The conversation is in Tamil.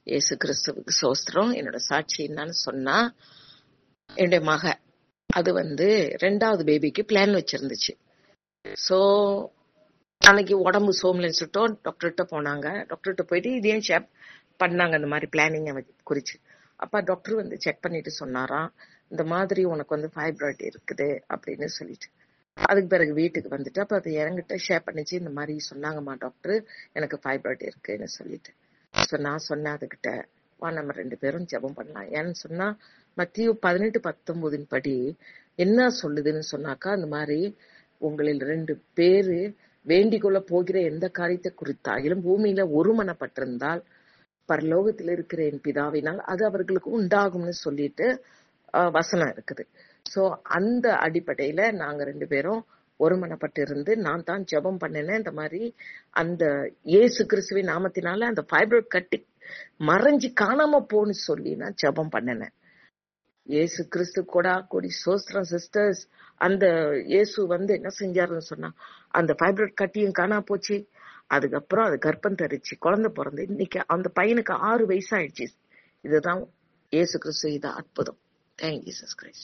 இயேசு கிறிஸ்துவுக்கு சோஸ்திரம் என்னோட சாட்சி என்னன்னு சொன்னா என்னுடைய மக அது வந்து ரெண்டாவது பேபிக்கு பிளான் வச்சிருந்துச்சு சோ அன்னைக்கு உடம்பு சோம்லன்னு சொல்லிட்டு டாக்டர்கிட்ட போனாங்க டாக்டர்கிட்ட போயிட்டு இதையும் ஷேப் பண்ணாங்க இந்த மாதிரி பிளானிங்கை குறிச்சு அப்ப டாக்டர் வந்து செக் பண்ணிட்டு சொன்னாராம் இந்த மாதிரி உனக்கு வந்து ஃபைப்ராய்ட் இருக்குது அப்படின்னு சொல்லிட்டு அதுக்கு பிறகு வீட்டுக்கு வந்துட்டு அப்ப அது என்கிட்ட ஷேர் பண்ணிச்சு இந்த மாதிரி சொன்னாங்கம்மா டாக்டர் எனக்கு ஃபைப்ராய்ட் இருக்குன்னு சொல்லிட்டு ஸோ நான் சொன்னேன் அதுகிட்ட வா நம்ம ரெண்டு பேரும் ஜெபம் பண்ணலாம் ஏன்னு சொன்னா மத்திய பதினெட்டு பத்தொன்பதின் படி என்ன சொல்லுதுன்னு சொன்னாக்கா அந்த மாதிரி உங்களில் ரெண்டு பேரு வேண்டிக் கொள்ள போகிற எந்த காரியத்தை குறித்தாகிலும் பூமியில ஒருமனப்பட்டிருந்தால் பரலோகத்தில் இருக்கிற என் பிதாவினால் அது அவர்களுக்கு உண்டாகும்னு சொல்லிட்டு ஆஹ், வசனம் இருக்குது சோ அந்த அடிப்படையில நாங்க ரெண்டு பேரும் ஒருமனப்பட்டு இருந்து நான் தான் ஜெபம் பண்ணினேன் இந்த மாதிரி அந்த இயேசு கிறிஸ்துவின் நாமத்தினால அந்த ஃபைப்ரோட் கட்டி மறைஞ்சு காணாம போன்னு சொல்லி நான் ஜெபம் பண்ணினேன் இயேசு கிறிஸ்து கூட கொடி சோஸ்திரம் சிஸ்டர்ஸ் அந்த இயேசு வந்து என்ன செஞ்சாருன்னு சொன்னா அந்த ஃபைப்ரோட் கட்டியும் காணா போச்சு அதுக்கப்புறம் அது கர்ப்பம் தரிச்சு குழந்தை பிறந்து இன்னைக்கு அந்த பையனுக்கு ஆறு வயசு ஆயிடுச்சு இதுதான் இயேசு கிறிஸ்து இது அற்புதம் தேங்க் ஜீசஸ் கிரைஸ்ட்